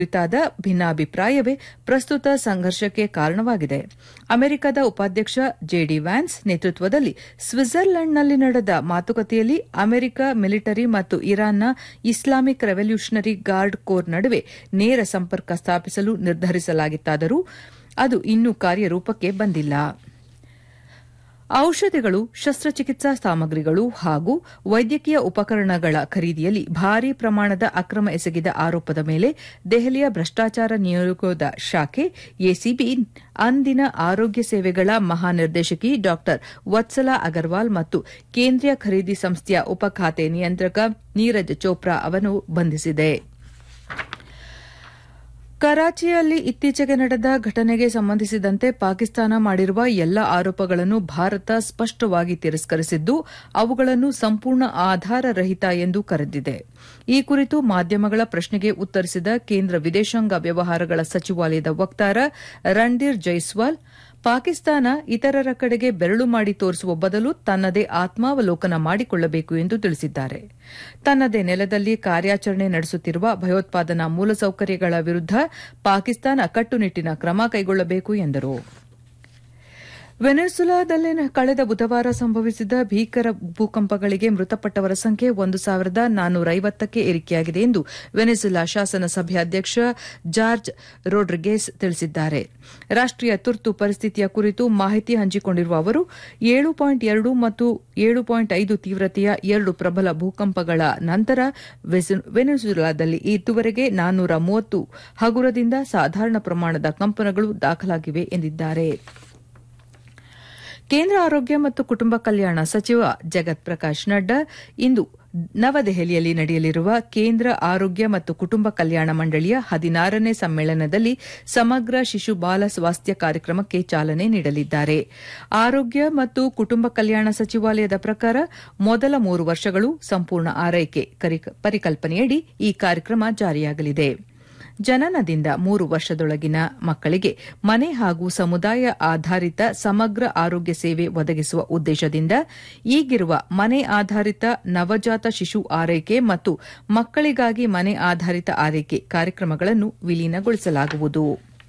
ಕುರಿತಾದ ಭಿನ್ನಾಭಿಪ್ರಾಯವೇ ಪ್ರಸ್ತುತ ಸಂಘರ್ಷಕ್ಕೆ ಕಾರಣವಾಗಿದೆ ಅಮೆರಿಕದ ಉಪಾಧ್ಯಕ್ಷ ಜೆಡಿ ವ್ಯಾನ್ಸ್ ನೇತೃತ್ವದಲ್ಲಿ ಸ್ವಿಟ್ಜರ್ಲೆಂಡ್ನಲ್ಲಿ ನಡೆದ ಮಾತುಕತೆಯಲ್ಲಿ ಅಮೆರಿಕ ಮಿಲಿಟರಿ ಮತ್ತು ಇರಾನ್ನ ಇಸ್ಲಾಮಿಕ್ ರೆವಲ್ಯೂಷನರಿ ಗಾರ್ಡ್ ಕೋರ್ ನಡುವೆ ನೇರ ಸಂಪರ್ಕ ಸ್ಥಾಪಿಸಲು ನಿರ್ಧರಿಸಲಾಗಿತ್ತಾದರೂ ಅದು ಇನ್ನೂ ಕಾರ್ಯರೂಪಕ್ಕೆ ಬಂದಿಲ್ಲ ಔಷಧಿಗಳು ಶಸ್ತ್ರಚಿಕಿತ್ಸಾ ಸಾಮಗ್ರಿಗಳು ಹಾಗೂ ವೈದ್ಯಕೀಯ ಉಪಕರಣಗಳ ಖರೀದಿಯಲ್ಲಿ ಭಾರೀ ಪ್ರಮಾಣದ ಅಕ್ರಮ ಎಸಗಿದ ಆರೋಪದ ಮೇಲೆ ದೆಹಲಿಯ ಭ್ರಷ್ಟಾಚಾರ ನಿಯೋಗದ ಶಾಖೆ ಎಸಿಬಿ ಅಂದಿನ ಆರೋಗ್ಯ ಸೇವೆಗಳ ಮಹಾನಿರ್ದೇಶಕಿ ಡಾ ವತ್ಸಲಾ ಅಗರ್ವಾಲ್ ಮತ್ತು ಕೇಂದ್ರೀಯ ಖರೀದಿ ಸಂಸ್ಥೆಯ ಉಪಖಾತೆ ನಿಯಂತ್ರಕ ನೀರಜ್ ಚೋಪ್ರಾ ಅವರನ್ನು ಬಂಧಿಸಿದೆ ಕರಾಚಿಯಲ್ಲಿ ಇತ್ತೀಚೆಗೆ ನಡೆದ ಘಟನೆಗೆ ಸಂಬಂಧಿಸಿದಂತೆ ಪಾಕಿಸ್ತಾನ ಮಾಡಿರುವ ಎಲ್ಲ ಆರೋಪಗಳನ್ನು ಭಾರತ ಸ್ಪಷ್ಟವಾಗಿ ತಿರಸ್ಕರಿಸಿದ್ದು ಅವುಗಳನ್ನು ಸಂಪೂರ್ಣ ಆಧಾರರಹಿತ ಎಂದು ಕರೆದಿದೆ ಈ ಕುರಿತು ಮಾಧ್ಯಮಗಳ ಪ್ರಶ್ನೆಗೆ ಉತ್ತರಿಸಿದ ಕೇಂದ್ರ ವಿದೇಶಾಂಗ ವ್ಯವಹಾರಗಳ ಸಚಿವಾಲಯದ ವಕ್ತಾರ ರಣಧೀರ್ ಜೈಸ್ವಾಲ್ ಪಾಕಿಸ್ತಾನ ಇತರರ ಕಡೆಗೆ ಬೆರಳು ಮಾಡಿ ತೋರಿಸುವ ಬದಲು ತನ್ನದೇ ಆತ್ಮಾವಲೋಕನ ಮಾಡಿಕೊಳ್ಳಬೇಕು ಎಂದು ತಿಳಿಸಿದ್ದಾರೆ ತನ್ನದೇ ನೆಲದಲ್ಲಿ ಕಾರ್ಯಾಚರಣೆ ನಡೆಸುತ್ತಿರುವ ಭಯೋತ್ಪಾದನಾ ಮೂಲಸೌಕರ್ಯಗಳ ವಿರುದ್ದ ಪಾಕಿಸ್ತಾನ ಕಟ್ಟುನಿಟ್ಟಿನ ಕ್ರಮ ಕೈಗೊಳ್ಳಬೇಕು ಎಂದರು ವೆನೆಜುಲಾದಲ್ಲಿ ಕಳೆದ ಬುಧವಾರ ಸಂಭವಿಸಿದ ಭೀಕರ ಭೂಕಂಪಗಳಿಗೆ ಮೃತಪಟ್ಟವರ ಸಂಖ್ಯೆ ಒಂದು ಸಾವಿರದ ನಾನ್ನೂರ ಐವತ್ತಕ್ಕೆ ಏರಿಕೆಯಾಗಿದೆ ಎಂದು ವೆನೆಜುಲಾ ಶಾಸನ ಸಭೆ ಅಧ್ಯಕ್ಷ ಜಾರ್ಜ್ ರೋಡ್ರಿಗೇಸ್ ತಿಳಿಸಿದ್ದಾರೆ ರಾಷ್ಟೀಯ ತುರ್ತು ಪರಿಸ್ಥಿತಿಯ ಕುರಿತು ಮಾಹಿತಿ ಹಂಚಿಕೊಂಡಿರುವ ಅವರು ಏಳು ಪಾಯಿಂಟ್ ಎರಡು ಮತ್ತು ಏಳು ಪಾಯಿಂಟ್ ಐದು ತೀವ್ರತೆಯ ಎರಡು ಪ್ರಬಲ ಭೂಕಂಪಗಳ ನಂತರ ವೆನೆಜುಲಾದಲ್ಲಿ ಇದುವರೆಗೆ ನಾನ್ನೂರ ಮೂವತ್ತು ಹಗುರದಿಂದ ಸಾಧಾರಣ ಪ್ರಮಾಣದ ಕಂಪನಗಳು ದಾಖಲಾಗಿವೆ ಎಂದಿದ್ದಾರೆ ಕೇಂದ್ರ ಆರೋಗ್ಯ ಮತ್ತು ಕುಟುಂಬ ಕಲ್ಯಾಣ ಸಚಿವ ಜಗತ್ ಪ್ರಕಾಶ್ ನಡ್ಡಾ ಇಂದು ನವದೆಹಲಿಯಲ್ಲಿ ನಡೆಯಲಿರುವ ಕೇಂದ್ರ ಆರೋಗ್ಯ ಮತ್ತು ಕುಟುಂಬ ಕಲ್ಯಾಣ ಮಂಡಳಿಯ ಹದಿನಾರನೇ ಸಮ್ಮೇಳನದಲ್ಲಿ ಸಮಗ್ರ ಶಿಶು ಬಾಲ ಸ್ವಾಸ್ಥ್ಯ ಕಾರ್ಯಕ್ರಮಕ್ಕೆ ಚಾಲನೆ ನೀಡಲಿದ್ದಾರೆ ಆರೋಗ್ಯ ಮತ್ತು ಕುಟುಂಬ ಕಲ್ಯಾಣ ಸಚಿವಾಲಯದ ಪ್ರಕಾರ ಮೊದಲ ಮೂರು ವರ್ಷಗಳು ಸಂಪೂರ್ಣ ಆರೈಕೆ ಪರಿಕಲ್ಪನೆಯಡಿ ಈ ಕಾರ್ಯಕ್ರಮ ಜಾರಿಯಾಗಲಿದೆ ಜನನದಿಂದ ಮೂರು ವರ್ಷದೊಳಗಿನ ಮಕ್ಕಳಿಗೆ ಮನೆ ಹಾಗೂ ಸಮುದಾಯ ಆಧಾರಿತ ಸಮಗ್ರ ಆರೋಗ್ಯ ಸೇವೆ ಒದಗಿಸುವ ಉದ್ದೇಶದಿಂದ ಈಗಿರುವ ಮನೆ ಆಧಾರಿತ ನವಜಾತ ಶಿಶು ಆರೈಕೆ ಮತ್ತು ಮಕ್ಕಳಿಗಾಗಿ ಮನೆ ಆಧಾರಿತ ಆರೈಕೆ ಕಾರ್ಯಕ್ರಮಗಳನ್ನು ವಿಲೀನಗೊಳಿಸಲಾಗುವುದು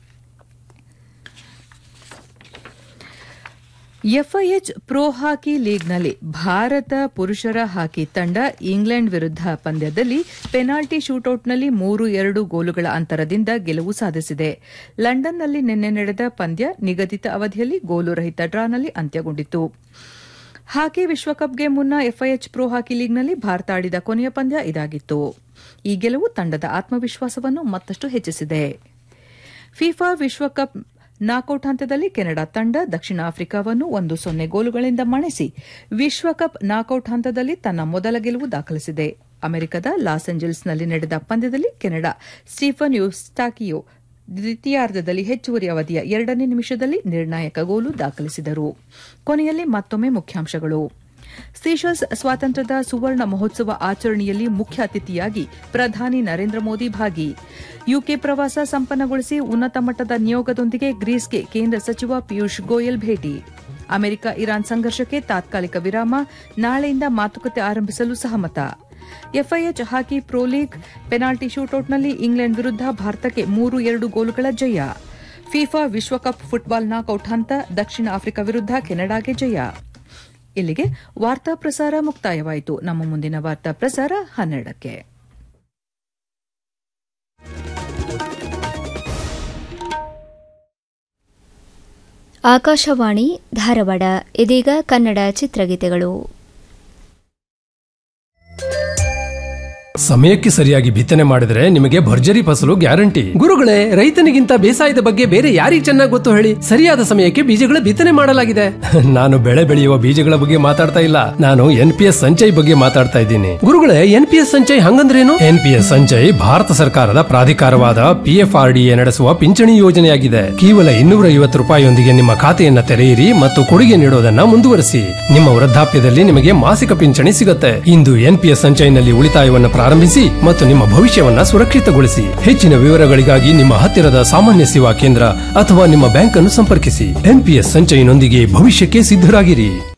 ಎಫ್ಐಎಚ್ ಪ್ರೊ ಹಾಕಿ ಲೀಗ್ನಲ್ಲಿ ಭಾರತ ಪುರುಷರ ಹಾಕಿ ತಂಡ ಇಂಗ್ಲೆಂಡ್ ವಿರುದ್ದ ಪಂದ್ಯದಲ್ಲಿ ಪೆನಾಲ್ಟಿ ಶೂಟೌಟ್ನಲ್ಲಿ ಮೂರು ಎರಡು ಗೋಲುಗಳ ಅಂತರದಿಂದ ಗೆಲುವು ಸಾಧಿಸಿದೆ ಲಂಡನ್ನಲ್ಲಿ ನಿನ್ನೆ ನಡೆದ ಪಂದ್ಯ ನಿಗದಿತ ಅವಧಿಯಲ್ಲಿ ಗೋಲು ರಹಿತ ಡ್ರಾನಲ್ಲಿ ಅಂತ್ಯಗೊಂಡಿತು ಹಾಕಿ ವಿಶ್ವಕಪ್ಗೆ ಮುನ್ನ ಎಫ್ಐಎಚ್ ಪ್ರೊ ಹಾಕಿ ಲೀಗ್ನಲ್ಲಿ ಭಾರತ ಆಡಿದ ಕೊನೆಯ ಪಂದ್ಯ ಇದಾಗಿತ್ತು ಈ ಗೆಲುವು ತಂಡದ ಆತ್ಮವಿಶ್ವಾಸವನ್ನು ಮತ್ತಷ್ಟು ಹೆಚ್ಚಿಸಿದೆ ಫಿಫಾ ವಿಶ್ವಕಪ್ ನಾಕೌಟ್ ಹಂತದಲ್ಲಿ ಕೆನಡಾ ತಂಡ ದಕ್ಷಿಣ ಆಫ್ರಿಕಾವನ್ನು ಒಂದು ಸೊನ್ನೆ ಗೋಲುಗಳಿಂದ ಮಣಿಸಿ ವಿಶ್ವಕಪ್ ನಾಕೌಟ್ ಹಂತದಲ್ಲಿ ತನ್ನ ಮೊದಲ ಗೆಲುವು ದಾಖಲಿಸಿದೆ ಅಮೆರಿಕದ ಲಾಸ್ ಏಂಜಲ್ಸ್ನಲ್ಲಿ ನಡೆದ ಪಂದ್ಯದಲ್ಲಿ ಕೆನಡಾ ಸ್ಟೀಫನ್ ಯುಸ್ಟಾಕಿಯೋ ದ್ವಿತೀಯಾರ್ಧದಲ್ಲಿ ಹೆಚ್ಚುವರಿ ಅವಧಿಯ ಎರಡನೇ ನಿಮಿಷದಲ್ಲಿ ನಿರ್ಣಾಯಕ ಗೋಲು ದಾಖಲಿಸಿದರು ಕೊನೆಯಲ್ಲಿ ಮತ್ತೊಮ್ಮೆ ಮುಖ್ಯಾಂಶಗಳು ಸೀಶಲ್ಸ್ ಸ್ವಾತಂತ್ರ್ಯದ ಸುವರ್ಣ ಮಹೋತ್ಸವ ಆಚರಣೆಯಲ್ಲಿ ಮುಖ್ಯ ಅತಿಥಿಯಾಗಿ ಪ್ರಧಾನಿ ನರೇಂದ್ರ ಮೋದಿ ಭಾಗಿ ಯುಕೆ ಪ್ರವಾಸ ಸಂಪನ್ನಗೊಳಿಸಿ ಉನ್ನತ ಮಟ್ಟದ ನಿಯೋಗದೊಂದಿಗೆ ಗ್ರೀಸ್ಗೆ ಕೇಂದ್ರ ಸಚಿವ ಪಿಯೂಷ್ ಗೋಯಲ್ ಭೇಟಿ ಅಮೆರಿಕ ಇರಾನ್ ಸಂಘರ್ಷಕ್ಕೆ ತಾತ್ಕಾಲಿಕ ವಿರಾಮ ನಾಳೆಯಿಂದ ಮಾತುಕತೆ ಆರಂಭಿಸಲು ಸಹಮತ FIH hockey pro league penalty ಶೂಟೌಟ್ನಲ್ಲಿ ಇಂಗ್ಲೆಂಡ್ ವಿರುದ್ದ ಭಾರತಕ್ಕೆ ಮೂರು ಎರಡು ಗೋಲುಗಳ ಜಯ ಫಿಫಾ ವಿಶ್ವಕಪ್ ಫುಟ್ಬಾಲ್ ನಾಕೌಟ್ ಹಂತ ದಕ್ಷಿಣ ಆಫ್ರಿಕಾ ವಿರುದ್ದ ಕೆನಡಾಗೆ ಜಯ ಇಲ್ಲಿಗೆ ವಾರ್ತಾ ಪ್ರಸಾರ ಮುಕ್ತಾಯವಾಯಿತು ನಮ್ಮ ಮುಂದಿನ ವಾರ್ತಾ ಪ್ರಸಾರ ಹನ್ನೆರಡಕ್ಕೆ ಆಕಾಶವಾಣಿ ಧಾರವಾಡ ಇದೀಗ ಕನ್ನಡ ಚಿತ್ರಗೀತೆಗಳು ಸಮಯಕ್ಕೆ ಸರಿಯಾಗಿ ಬಿತ್ತನೆ ಮಾಡಿದ್ರೆ ನಿಮಗೆ ಭರ್ಜರಿ ಫಸಲು ಗ್ಯಾರಂಟಿ ಗುರುಗಳೇ ರೈತನಿಗಿಂತ ಬೇಸಾಯದ ಬಗ್ಗೆ ಬೇರೆ ಯಾರಿಗೆ ಚೆನ್ನಾಗಿ ಗೊತ್ತು ಹೇಳಿ ಸರಿಯಾದ ಸಮಯಕ್ಕೆ ಬೀಜಗಳ ಬಿತ್ತನೆ ಮಾಡಲಾಗಿದೆ ನಾನು ಬೆಳೆ ಬೆಳೆಯುವ ಬೀಜಗಳ ಬಗ್ಗೆ ಮಾತಾಡ್ತಾ ಇಲ್ಲ ನಾನು ಎನ್ ಪಿ ಎಸ್ ಸಂಚಯ್ ಬಗ್ಗೆ ಮಾತಾಡ್ತಾ ಇದ್ದೀನಿ ಗುರುಗಳೇ ಎನ್ ಪಿ ಎಸ್ ಸಂಚಯ್ ಹಂಗಂದ್ರೇನು ಎನ್ ಪಿ ಎಸ್ ಸಂಚಯ್ ಭಾರತ ಸರ್ಕಾರದ ಪ್ರಾಧಿಕಾರವಾದ P F R D A ನಡೆಸುವ ಪಿಂಚಣಿ ಯೋಜನೆಯಾಗಿದೆ ಕೇವಲ ಇನ್ನೂರ ಐವತ್ತು ರೂಪಾಯಿಯೊಂದಿಗೆ ನಿಮ್ಮ ಖಾತೆಯನ್ನ ತೆರೆಯಿರಿ ಮತ್ತು ಕೊಡುಗೆ ನೀಡೋದನ್ನ ಮುಂದುವರಿಸಿ ನಿಮ್ಮ ವೃದ್ಧಾಪ್ಯದಲ್ಲಿ ನಿಮಗೆ ಮಾಸಿಕ ಪಿಂಚಣಿ ಸಿಗುತ್ತೆ ಇಂದು ಎನ್ ಪಿ ಎಸ್ ಸಂಚಯ್ನಲ್ಲಿ ಉಳಿತಾಯವನ್ನು ಪ್ರಾರಂಭಿಸಿ ಮತ್ತು ನಿಮ್ಮ ಭವಿಷ್ಯವನ್ನ ಸುರಕ್ಷಿತಗೊಳಿಸಿ ಹೆಚ್ಚಿನ ವಿವರಗಳಿಗಾಗಿ ನಿಮ್ಮ ಹತ್ತಿರದ ಸಾಮಾನ್ಯ ಸೇವಾ ಕೇಂದ್ರ ಅಥವಾ ನಿಮ್ಮ ಬ್ಯಾಂಕ್ ಅನ್ನು ಸಂಪರ್ಕಿಸಿ ಎನ್ಪಿಎಸ್ ಸಂಚಯನೊಂದಿಗೆ ಭವಿಷ್ಯಕ್ಕೆ ಸಿದ್ಧರಾಗಿರಿ